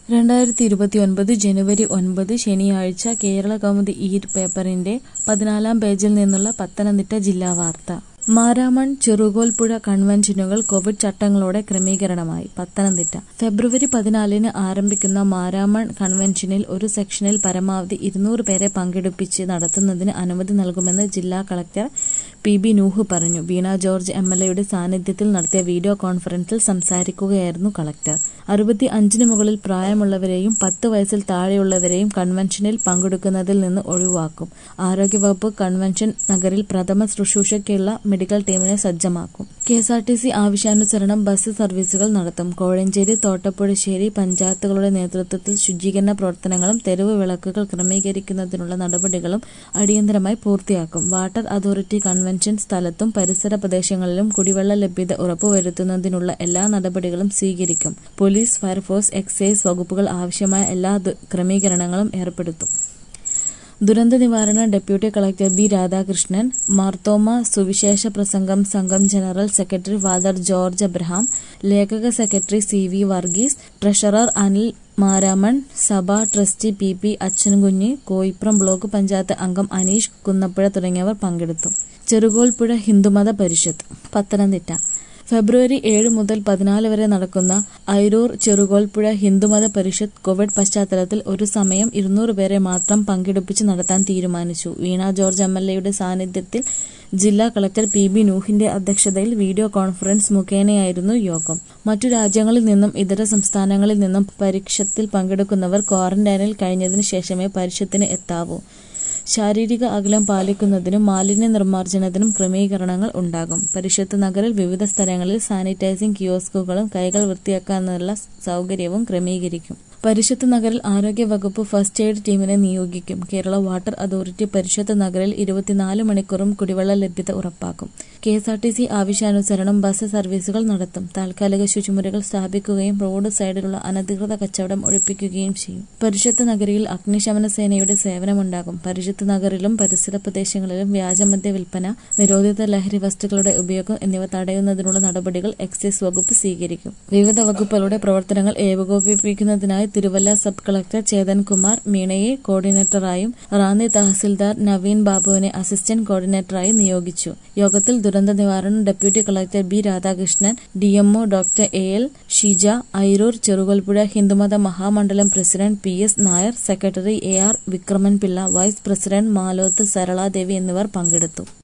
രണ്ടായിരത്തി ഇരുപത്തിയൊൻപത് ജനുവരി ഒൻപത് ശനിയാഴ്ച കേരള കൗമുദി ഈ പേപ്പറിന്റെ പതിനാലാം പേജിൽ നിന്നുള്ള പത്തനംതിട്ട ജില്ലാ വാർത്ത മാരാമൺ ചെറുകോൽപ്പുഴ കൺവെൻഷനുകൾ കോവിഡ് ചട്ടങ്ങളോടെ ക്രമീകരണമായി പത്തനംതിട്ട ഫെബ്രുവരി പതിനാലിന് ആരംഭിക്കുന്ന മാരാമൺ കൺവെൻഷനിൽ ഒരു സെക്ഷനിൽ പരമാവധി ഇരുന്നൂറ് പേരെ പങ്കെടുപ്പിച്ച് നടത്തുന്നതിന് അനുമതി നൽകുമെന്ന് ജില്ലാ കളക്ടർ പി ബി നൂഹ് പറഞ്ഞു വീണ ജോർജ് എം എൽ എയുടെ സാന്നിധ്യത്തിൽ നടത്തിയ വീഡിയോ കോൺഫറൻസിൽ സംസാരിക്കുകയായിരുന്നു കളക്ടർ അറുപത്തി അഞ്ചിന് മുകളിൽ പ്രായമുള്ളവരെയും പത്ത് വയസ്സിൽ താഴെയുള്ളവരെയും കൺവെൻഷനിൽ പങ്കെടുക്കുന്നതിൽ നിന്ന് ഒഴിവാക്കും ആരോഗ്യവകുപ്പ് കൺവെൻഷൻ നഗറിൽ പ്രഥമ ശുശ്രൂഷയ്ക്കുള്ള മെഡിക്കൽ ടീമിനെ സജ്ജമാക്കും K S R T C ആവശ്യാനുസരണം ബസ് സർവീസുകൾ നടത്തും കോഴഞ്ചേരി തോട്ടപ്പുഴശ്ശേരി പഞ്ചായത്തുകളുടെ നേതൃത്വത്തിൽ ശുചീകരണ പ്രവർത്തനങ്ങളും തെരുവ് വിളക്കുകൾ ക്രമീകരിക്കുന്നതിനുള്ള നടപടികളും അടിയന്തരമായി പൂർത്തിയാക്കും വാട്ടർ അതോറിറ്റി കൺവെൻഷൻ സ്ഥലത്തും പരിസര പ്രദേശങ്ങളിലും കുടിവെള്ള ലഭ്യത ഉറപ്പുവരുത്തുന്നതിനുള്ള എല്ലാ നടപടികളും സ്വീകരിക്കും പോലീസ് ഫയർഫോഴ്സ് എക്സൈസ് വകുപ്പുകൾ ആവശ്യമായ എല്ലാ ക്രമീകരണങ്ങളും ഏർപ്പെടുത്തും ദുരന്ത നിവാരണ deputy collector B Radhakrishnan Marthoma സുവിശേഷ പ്രസംഗം സംഘം general secretary father George Abraham ലേഖക secretary C V Varghese treasurer Anil Maramon സഭ trustee P P Achankunju Koipuram block panchayat അംഗം അനീഷ് കുന്നപ്പുഴ തുടങ്ങിയവർ പങ്കെടുത്തു ചെറുകോൽപ്പുഴ ഹിന്ദുമത പരിഷത്ത് പത്തനംതിട്ട ഫെബ്രുവരി ഏഴ് മുതൽ പതിനാല് വരെ നടക്കുന്ന ഐരൂർ ചെറുകോൽപ്പുഴ ഹിന്ദുമത പരിഷത്ത് കോവിഡ് പശ്ചാത്തലത്തിൽ ഒരു സമയം ഇരുന്നൂറ് പേരെ മാത്രം പങ്കെടുപ്പിച്ച് നടത്താൻ തീരുമാനിച്ചു വീണ ജോർജ് എം എൽ എയുടെ സാന്നിധ്യത്തിൽ ജില്ലാ കളക്ടർ പി ബി നൂഹിന്റെ അധ്യക്ഷതയിൽ വീഡിയോ കോൺഫറൻസ് മുഖേനയായിരുന്നു യോഗം മറ്റു രാജ്യങ്ങളിൽ നിന്നും ഇതര സംസ്ഥാനങ്ങളിൽ നിന്നും പരീക്ഷത്തിൽ പങ്കെടുക്കുന്നവർ ക്വാറന്റൈനിൽ കഴിഞ്ഞതിനു ശേഷമേ പരിഷത്തിന് എത്താവൂ ശാരീരിക അകലം പാലിക്കുന്നതിനും മാലിന്യ നിർമ്മാർജ്ജനത്തിനും ക്രമീകരണങ്ങൾ ഉണ്ടാകും പരിഷത്ത് നഗറിൽ വിവിധ സ്ഥലങ്ങളിൽ സാനിറ്റൈസിംഗ് കിയോസ്കുകളും കൈകൾ വൃത്തിയാക്കാനുള്ള സൗകര്യവും ക്രമീകരിക്കും പരിഷത്ത് നഗറിൽ ആരോഗ്യവകുപ്പ് ഫസ്റ്റ് എയ്ഡ് ടീമിനെ നിയോഗിക്കും കേരള വാട്ടർ അതോറിറ്റി പരിഷത്ത് നഗറിൽ ഇരുപത്തിനാല് മണിക്കൂറും കുടിവെള്ള ലഭ്യത ഉറപ്പാക്കും K S R T C ആവശ്യാനുസരണം ബസ് സർവീസുകൾ നടത്തും താൽക്കാലിക ശുചിമുറികൾ സ്ഥാപിക്കുകയും റോഡ് സൈഡിലുള്ള അനധികൃത കച്ചവടം ഒഴിപ്പിക്കുകയും ചെയ്യും പരിഷത്ത് നഗരിയിൽ അഗ്നിശമന സേനയുടെ സേവനമുണ്ടാകും പരിഷത്ത് നഗറിലും പരിസര പ്രദേശങ്ങളിലും വ്യാജമദ്യ വിൽപ്പന നിരോധിത ലഹരി വസ്തുക്കളുടെ ഉപയോഗം എന്നിവ തടയുന്നതിനുള്ള നടപടികൾ എക്സൈസ് വകുപ്പ് സ്വീകരിക്കും വിവിധ വകുപ്പുകളുടെ പ്രവർത്തനങ്ങൾ ഏകോപിപ്പിക്കുന്നതിനായി തിരുവല്ല സബ് കളക്ടർ ചേതൻ കുമാർ മീണയെ കോർഡിനേറ്ററായും റാന്നി തഹസിൽദാർ നവീൻ ബാബുവിനെ അസിസ്റ്റന്റ് കോർഡിനേറ്ററായും നിയോഗിച്ചു യോഗത്തിൽ ദുരന്ത നിവാരണ deputy collector B Radhakrishnan DMO doctor A L Sheeja Ayroor Cherukolpuzha Hindumatha Mahamandalam president P S Nair secretary A R Vikraman Pillai vice president Maloth Saraladevi എന്നിവർ പങ്കെടുത്തു